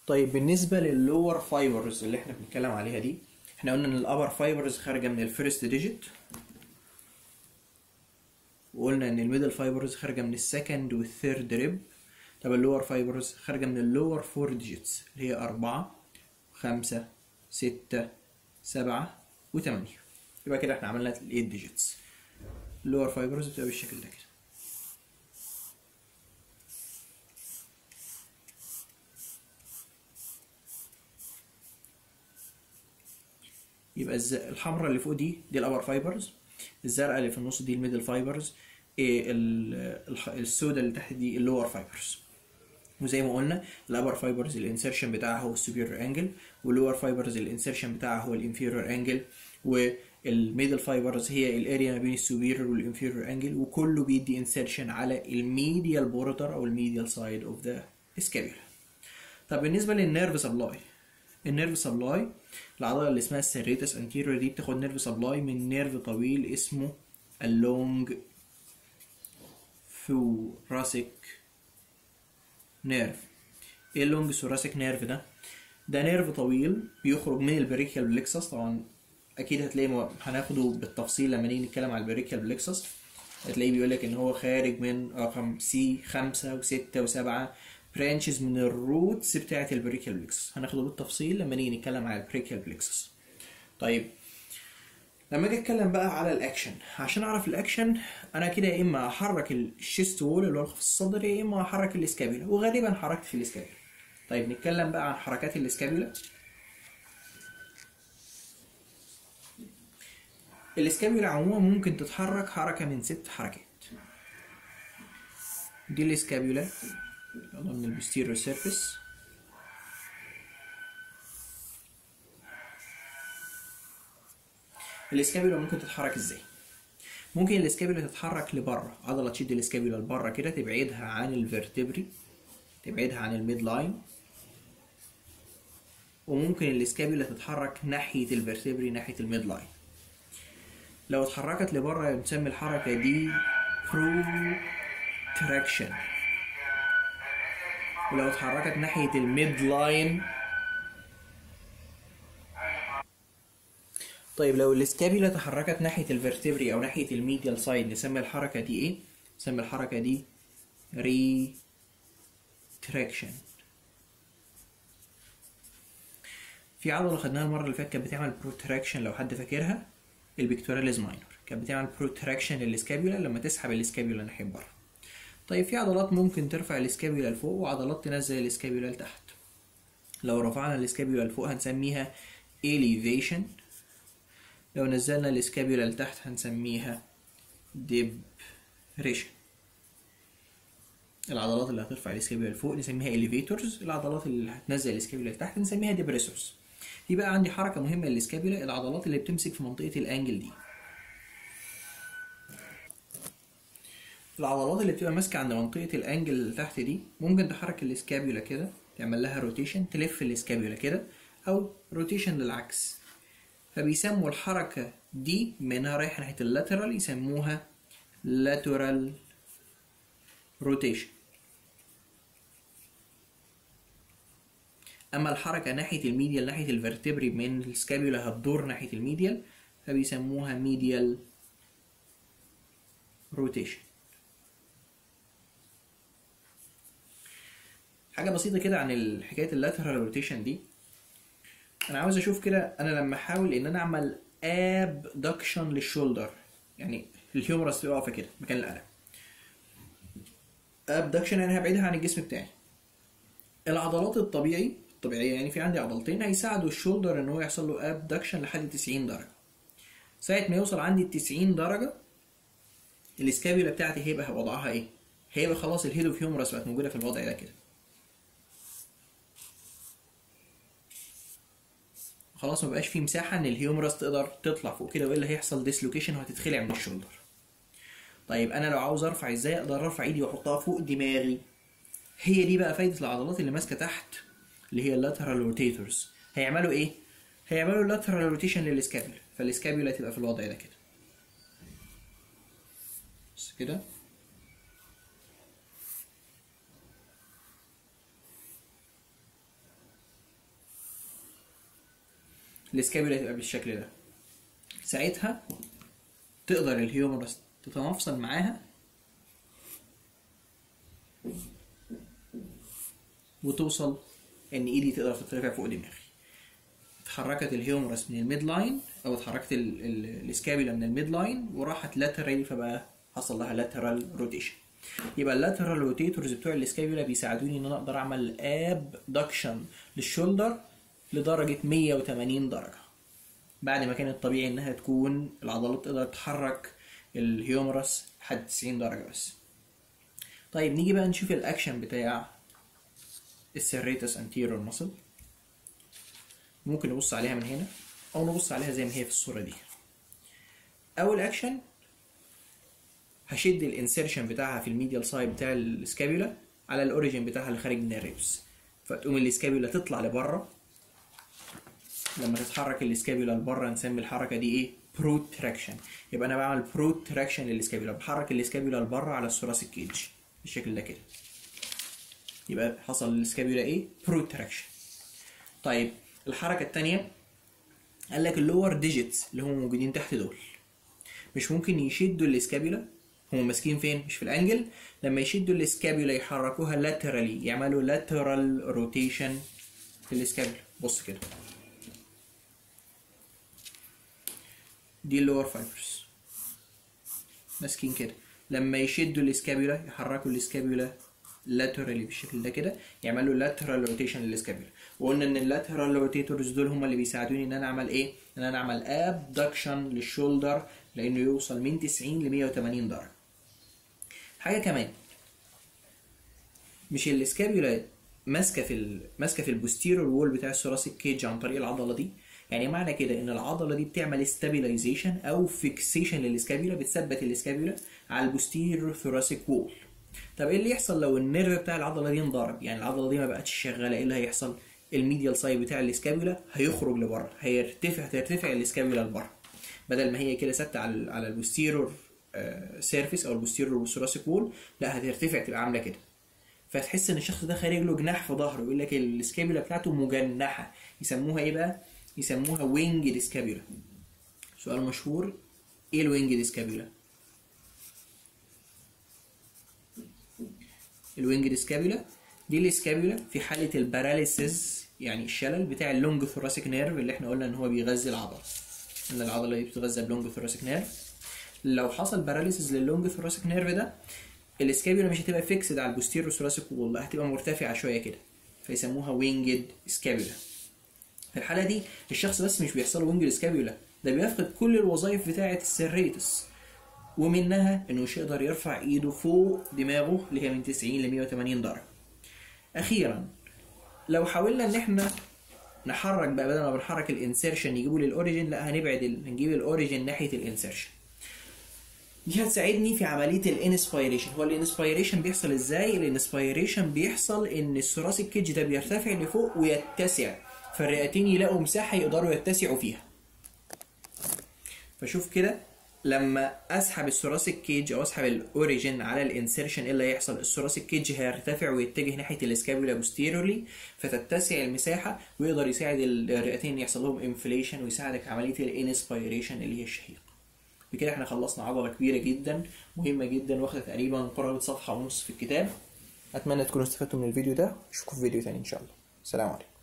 طيب بالنسبة لللور فايبرز اللي احنا بنتكلم عليها دي احنا قلنا ان الابر فايبرز خارجة من الفيرست ديجيت وقلنا ان الميدل فايبرز خارجة من السكند والثيرد ريب طب اللور فايبرز خارجة من اللور فور ديجيتس اللي هي أربعة خمسة ستة سبعة وتمانية يبقى كده احنا عملنا الايت ديجيتس اللور فايبرز بتبقى بالشكل ده كده يبقى الز... الحمراء اللي فوق دي دي الابر فايبرز الزرقاء اللي في النص دي الميدل فايبرز إيه ال- الخ- السوداء اللي تحت دي اللور فايبرز وزي ما قلنا الابر فايبرز الانسرشن بتاعها هو السوبيريور انجل واللور فايبرز الانسرشن بتاعها هو الانفيريور انجل والميدل فايبرز هي الاريا ما بين السوبيريور والانفيريور انجل وكله بيدي انسرشن على الميديال بوردر او الميديال سايد اوف ذا سكابيولا طب بالنسبه للنيرف سبلاي النيرف سبلاي العضله اللي اسمها السيريتس انتيريور دي بتاخد نيرف سبلاي من نيرف طويل اسمه اللونج ثوراسيك نيرف ايه اللونج ثوراسيك نيرف ده ده نيرف طويل بيخرج من البريكيال بلكسس طبعا اكيد هتلاقي مو- هناخده بالتفصيل لما نيجي نتكلم على البريكيال بلكسس هتلاقيه بيقول لك ان هو خارج من رقم سي خمسة وستة وسبعة برانشز من الروتس بتاعة البريكيال بلكسس هناخده بالتفصيل لما نيجي نتكلم على البريكيال بلكسس طيب لما اجي اتكلم بقى على الاكشن عشان اعرف الاكشن انا كده يا اما احرك الشيست وول اللي هو الخف الصدري يا اما احرك الاسكابيولا وغالبا حركت في الاسكابيولا طيب نتكلم بقى عن حركات الاسكابيولا الاسكابيولا عموما ممكن تتحرك حركة من ست حركات دي الاسكابيولا يلا من البوستيريور سيرفيس الاسكابيولا ممكن تتحرك ازاي ممكن الاسكابيولا تتحرك لبره عضله تشد الاسكابيولا لبره كده تبعدها عن الفرتبري تبعدها عن الميد لاين وممكن الاسكابيولا تتحرك ناحيه الفرتبري ناحيه الميد لاين لو اتحركت لبره بنسمي الحركه دي protraction ولو اتحركت ناحيه الميد لاين طيب لو الاسكابيولا تحركت ناحية الفرتبري أو ناحية الميديال سايد نسمي الحركة دي إيه؟ نسمي الحركة دي ريتراكشن في عضلة خدناها المرة اللي فاتت كانت بتعمل بروتراكشن لو حد فاكرها البيكتوراليز ماينور كانت بتعمل بروتراكشن للاسكابيولا لما تسحب الاسكابيولا ناحية بره طيب في عضلات ممكن ترفع الاسكابيولا لفوق وعضلات تنزل الاسكابيولا لتحت لو رفعنا الاسكابيولا لفوق هنسميها elevation لو نزلنا الاسكابيولا لتحت هنسميها depression العضلات اللي هترفع الاسكابيولا لفوق نسميها elevators العضلات اللي هتنزل الاسكابيولا لتحت نسميها depressors في بقى عندي حركة مهمة للاسكابيولا العضلات اللي بتمسك في منطقة الانجل دي العضلات اللي بتبقى ماسكة عند منطقة الانجل اللي تحت دي ممكن تحرك الاسكابيولا كده تعمل لها روتيشن تلف الاسكابيولا كده او روتيشن للعكس فبيسموا الحركة دي منها رايحة ناحية اللاترال يسموها lateral rotation أما الحركة ناحية الميديال ناحية الفرتبري من السكابيولا هتدور ناحية الميديال فبيسموها medial rotation حاجة بسيطة كده عن حكاية اللاترال روتيشن دي انا عاوز اشوف كده انا لما احاول ان انا اعمل ابدكشن للشولدر يعني الهيومرس تبقى واقفه كده مكان القلم ابدكشن يعني هبعدها عن الجسم بتاعي العضلات الطبيعي الطبيعيه يعني في عندي عضلتين هيساعدوا الشولدر ان هو يحصل له ابدكشن لحد 90 درجه ساعه ما يوصل عندي ال 90 درجه الاسكابيولا بتاعتي هيبقى وضعها ايه هيبقى خلاص الهيد اوف هيومرس بقت موجوده في الوضع ده كده خلاص ما بقاش في مساحه ان الهيومرس تقدر تطلع فوق كده والا هيحصل ديسلوكيشن وهتتخلع من الشولدر طيب انا لو عاوز ارفع ازاي اقدر ارفع ايدي واحطها فوق دماغي هي دي بقى فايده العضلات اللي ماسكه تحت اللي هي اللاترال روتيتورز هيعملوا ايه هيعملوا لاترال روتيشن للاسكابيولا فالاسكابيولا تبقى في الوضع ده كده بس كده السكابيولا تبقى بالشكل ده ساعتها تقدر الهيومرس تتمفصل معاها وتوصل ان ايدي تقدر تترفع فوق دماغي اتحركت الهيومرس من الميد لاين او اتحركت ال- ال- السكابيولا من الميد لاين وراحت لاترالي فبقى حصل لها لاترال روتيشن يبقى اللاترال روتيتورز بتوع السكابيولا بيساعدوني ان انا اقدر اعمل ابدكشن للشولدر لدرجه 180 درجه بعد ما كان الطبيعي انها تكون العضلات تقدر تحرك الهيومرس لحد 90 درجه بس طيب نيجي بقى نشوف الاكشن بتاع السيريتس انتيرور ماسل ممكن نبص عليها من هنا او نبص عليها زي ما هي في الصوره دي اول اكشن هشد الانسيرشن بتاعها في الميديال سايد بتاع السكابيولا على الاوريجين بتاعها اللي خارج من الريبس فتقوم السكابيولا تطلع لبره لما تتحرك السكابيولا لبره نسمي الحركه دي ايه بروتراكشن يبقى انا بعمل بروتراكشن للسكابيولا بحرك السكابيولا لبره على الثوراسيك كيج بالشكل ده كده يبقى حصل السكابيولا ايه بروتراكشن طيب الحركه الثانيه قال لك اللور ديجيتس اللي هم موجودين تحت دول مش ممكن يشدوا الاسكابيولا هم ماسكين فين مش في الانجل لما يشدوا الاسكابيولا يحركوها لاترالي يعملوا لاترال روتيشن في الاسكابيولا بص كده دي اللور فايبرز ماسكين كده لما يشدوا الاسكابيولا يحركوا الاسكابيولا لاترالي بالشكل ده كده يعملوا لاترال روتيشن للاسكابيولا وقلنا ان اللاترال روتيتورز دول هم اللي بيساعدوني ان انا اعمل ايه ان انا اعمل ابدكشن للشولدر لانه يوصل من 90 ل 180 درجه حاجه كمان مش الاسكابيولا ماسكه في ال... ماسكه في البوستيرور وول بتاع الثوراسيك كيج عن طريق العضله دي يعني معنى كده ان العضله دي بتعمل استابيلايزيشن او فيكسيشن للاسكابيولا بتثبت الاسكابيولا على البوستيرور ثوراسيك وول طب ايه اللي يحصل لو النيرف بتاع العضله دي انضرب يعني العضله دي ما بقتش شغاله ايه اللي هيحصل الميديال سايد بتاع الاسكابيولا هيخرج لبره هيرتفع هترتفع الاسكابيولا لبره بدل ما هي كده ثابته على على البوستيرور سيرفيس او البوستيرور ثوراسيك وول لا هترتفع تبقى عامله كده فتحس ان الشخص ده خارج له جناح في ظهره يقول لك السكابيولا بتاعته مجنحه يسموها ايه بقى يسموها وينج سكابيولا سؤال مشهور ايه الوينج سكابيولا الوينج سكابيولا دي السكابيولا في حاله الباراليسيس يعني الشلل بتاع اللونج ثوراسيك نيرف اللي احنا قلنا ان هو بيغذي العضله ان العضله دي بتتغذى بلونج ثوراسيك نيرف لو حصل باراليسيس للونج ثوراسيك نيرف ده السكابيولا مش هتبقى فيكسد على البوستيرو ثوراسيك وول لا هتبقى مرتفعه شويه كده فيسموها وينجد سكابيولا في الحاله دي الشخص بس مش بيحصل له وينجد سكابيولا ده بيفقد كل الوظائف بتاعه السيريتس ومنها انه مش يقدر يرفع ايده فوق دماغه اللي هي من 90 ل 180 درجه اخيرا لو حاولنا ان احنا نحرك بقى بدل ما بنحرك الانسيرشن نجيبه للاوريجن لا هنبعد ال... هنجيب الاوريجن ناحيه الانسيرشن دي هتساعدني في عمليه الانسبيريشن هو الانسبيريشن بيحصل ازاي الانسبيريشن بيحصل ان الثوراسيك كيج ده بيرتفع لفوق ويتسع فالرئتين يلاقوا مساحه يقدروا يتسعوا فيها فشوف كده لما اسحب الثوراسيك كيج او اسحب الاوريجن على الانسيرشن ايه اللي هيحصل الثوراسيك كيج هيرتفع ويتجه ناحيه الاسكابولا بوستيرولي فتتسع المساحه ويقدر يساعد الرئتين يحصل لهم انفليشن ويساعدك في عمليه الانسبيريشن اللي هي الشهيق بكده احنا خلصنا عضله كبيره جدا مهمه جدا واخده تقريبا قرابه صفحه ونص في الكتاب اتمنى تكونوا استفدتوا من الفيديو ده اشوفكم في فيديو تاني ان شاء الله سلام عليكم